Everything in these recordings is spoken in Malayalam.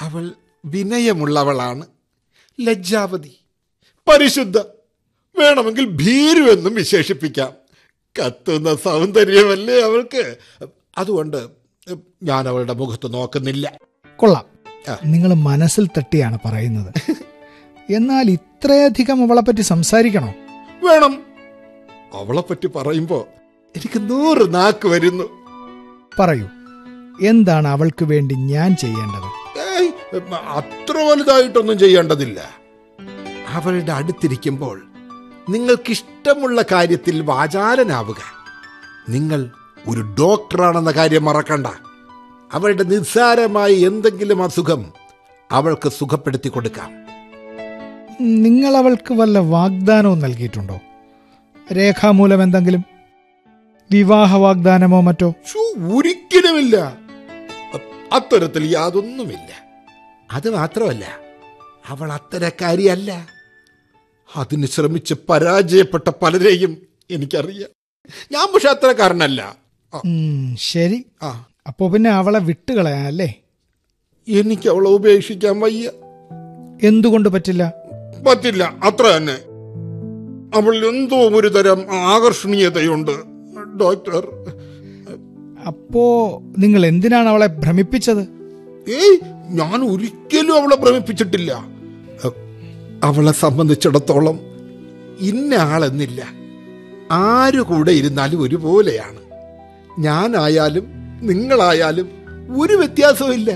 അവൾ വിനയമുള്ളവളാണ് ലജ്ജാവതി പരിശുദ്ധ വേണമെങ്കിൽ ഭീരു എന്നും വിശേഷിപ്പിക്കാം കത്തുന്ന സൗന്ദര്യമല്ലേ അവൾക്ക് അതുകൊണ്ട് ഞാൻ അവളുടെ മുഖത്ത് നോക്കുന്നില്ല കൊള്ളാം ആ. നിങ്ങൾ മനസ്സിൽ തട്ടിയാണ് പറയുന്നത് എന്നാൽ ഇത്രയധികം അവളെപ്പറ്റി സംസാരിക്കണോ വേണം അവളെപ്പറ്റി പറയുമ്പോ എനിക്ക് നൂറ് നാക്ക് വരുന്നു പറയൂ എന്താണ് അവൾക്ക് വേണ്ടി ഞാൻ ചെയ്യേണ്ടത് ഏയ്, അത്ര വലുതായിട്ടൊന്നും ചെയ്യേണ്ടതില്ല അവളുടെ അടുത്തിരിക്കുമ്പോൾ നിങ്ങൾക്കിഷ്ടമുള്ള കാര്യത്തിൽ വാചാലനാവുക നിങ്ങൾ ഒരു ഡോക്ടറാണെന്ന കാര്യം മറക്കണ്ട അവളുടെ നിസ്സാരമായ എന്തെങ്കിലും അസുഖം അവൾക്ക് സുഖപ്പെടുത്തി കൊടുക്കാം നിങ്ങൾ അവൾക്ക് വല്ല വാഗ്ദാനവും നൽകിയിട്ടുണ്ടോ രേഖാമൂലം എന്തെങ്കിലും വിവാഹ വാഗ്ദാനമോ മറ്റോ ഷോ, ഒരിക്കലുമില്ല അ- അത്തരത്തിൽ യാതൊന്നുമില്ല അത് മാത്രമല്ല അവൾ അത്തരക്കാരിയല്ല അതിന് ശ്രമിച്ച് പരാജയപ്പെട്ട പലരെയും എനിക്കറിയാം ഞാൻ പക്ഷെ അത്തരക്കാരനല്ല ആ, ഉം, ശരി ആ അപ്പോ പിന്നെ അവളെ വിട്ടുകളയാ അല്ലേ എനിക്ക് അവളെ ഉപേക്ഷിക്കാൻ വയ്യ എന്തുകൊണ്ട് പറ്റില്ല പറ്റില്ല അത്ര തന്നെ അവൾ എന്തോ ഒരു തരം ആകർഷണീയതയുണ്ട് ഡോക്ടർ അപ്പോ നിങ്ങൾ എന്തിനാണ് അവളെ ഭ്രമിപ്പിച്ചത് ഏയ് ഞാൻ ഒരിക്കലും അവളെ ഭ്രമിപ്പിച്ചിട്ടില്ല അ- അവളെ സംബന്ധിച്ചിടത്തോളം ഇന്ന ആളെന്നില്ല ആരു കൂടെ ഇരുന്നാലും ഒരുപോലെയാണ് ഞാനായാലും നിങ്ങളായാലും ഒരു വ്യത്യാസവും ഇല്ല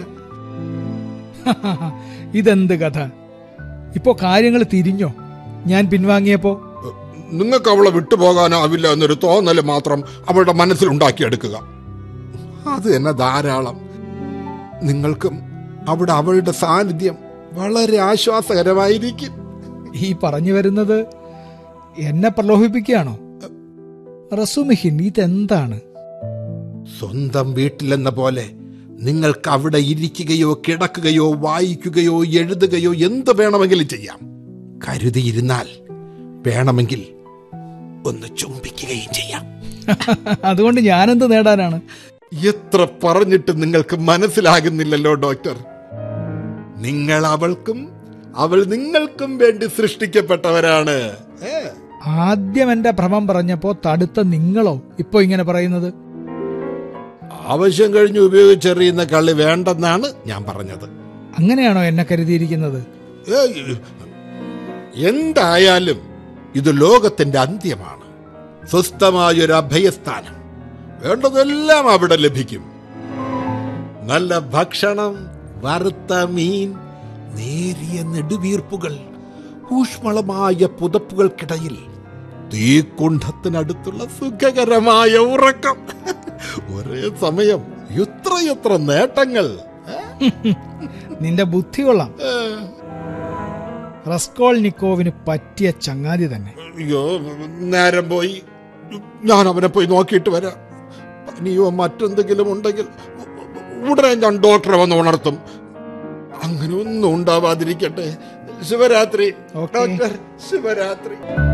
ഇതെന്ത് കഥ ഇപ്പോ കാര്യങ്ങൾ തിരിഞ്ഞോ ഞാൻ പിൻവാങ്ങിയപ്പോ നിങ്ങൾക്ക് അവളെ വിട്ടുപോകാനാവില്ല എന്നൊരു തോന്നൽ മാത്രം അവളുടെ മനസ്സിൽ ഉണ്ടാക്കിയെടുക്കുക അത് തന്നെ ധാരാളം നിങ്ങൾക്കും അവിടെ അവളുടെ സാന്നിധ്യം വളരെ ആശ്വാസകരമായിരിക്കും ഈ പറഞ്ഞു വരുന്നത് എന്നെ പ്രലോഭിപ്പിക്കുകയാണോ റസുമിഹിൻ ഇതെന്താണ് സ്വന്തം വീട്ടിലെന്ന പോലെ നിങ്ങൾക്ക് അവിടെ ഇരിക്കുകയോ കിടക്കുകയോ വായിക്കുകയോ എഴുതുകയോ എന്ത് വേണമെങ്കിലും ചെയ്യാം കരുതിയിരുന്നാൽ വേണമെങ്കിൽ ഒന്ന് ചുംബിക്കുകയും ചെയ്യാം അതുകൊണ്ട് ഞാനെന്ത് നേടാനാണ് എത്ര പറഞ്ഞിട്ട് നിങ്ങൾക്ക് മനസ്സിലാകുന്നില്ലല്ലോ ഡോക്ടർ നിങ്ങൾ അവൾക്കും അവൾ നിങ്ങൾക്കും വേണ്ടി സൃഷ്ടിക്കപ്പെട്ടവരാണ് ഏ, ആദ്യം എന്റെ ഭ്രമം പറഞ്ഞപ്പോ തടുത്ത നിങ്ങളോ ഇപ്പോ ഇങ്ങനെ പറയുന്നത് ആവശ്യം കഴിഞ്ഞ് ഉപയോഗിച്ചെറിയുന്ന കളി വേണ്ടെന്നാണ് ഞാൻ പറഞ്ഞത് അങ്ങനെയാണോ എന്നെ കരുതിയിരിക്കുന്നത് ഏയ്, എന്തായാലും ഇത് ലോകത്തിന്റെ അന്ത്യമാണ് സ്വസ്ഥമായൊരു അഭയസ്ഥാനം വേണ്ടതെല്ലാം അവിടെ ലഭിക്കും നല്ല ഭക്ഷണം വറുത്ത മീൻ നേരിയ നെടുവീർപ്പുകൾ ഊഷ്മളമായ പുതപ്പുകൾക്കിടയിൽ തീക്കുണ്ഠത്തിനടുത്തുള്ള സുഖകരമായ ഉറക്കം ഒരേ സമയം എത്രയെത്ര നേട്ടങ്ങൾ ഏ? നിന്റെ ബുദ്ധി കൊള്ളാം ഏ. റസ്കോൾനിക്കോവിന് പറ്റിയ ചങ്ങാതി തന്നെ അയ്യോ നേരം പോയി ഞാൻ അവനെ പോയി നോക്കിയിട്ട് വരാം പനിയോ മറ്റെന്തെങ്കിലും ഉണ്ടെങ്കിൽ ഉടനെ ഞാൻ ഡോക്ടറെ വന്ന് ഉണർത്തും അങ്ങനെ ഒന്നും ഉണ്ടാവാതിരിക്കട്ടെ ശിവരാത്രി ഓക്കേ. ഡോക്ടർ ശിവരാത്രി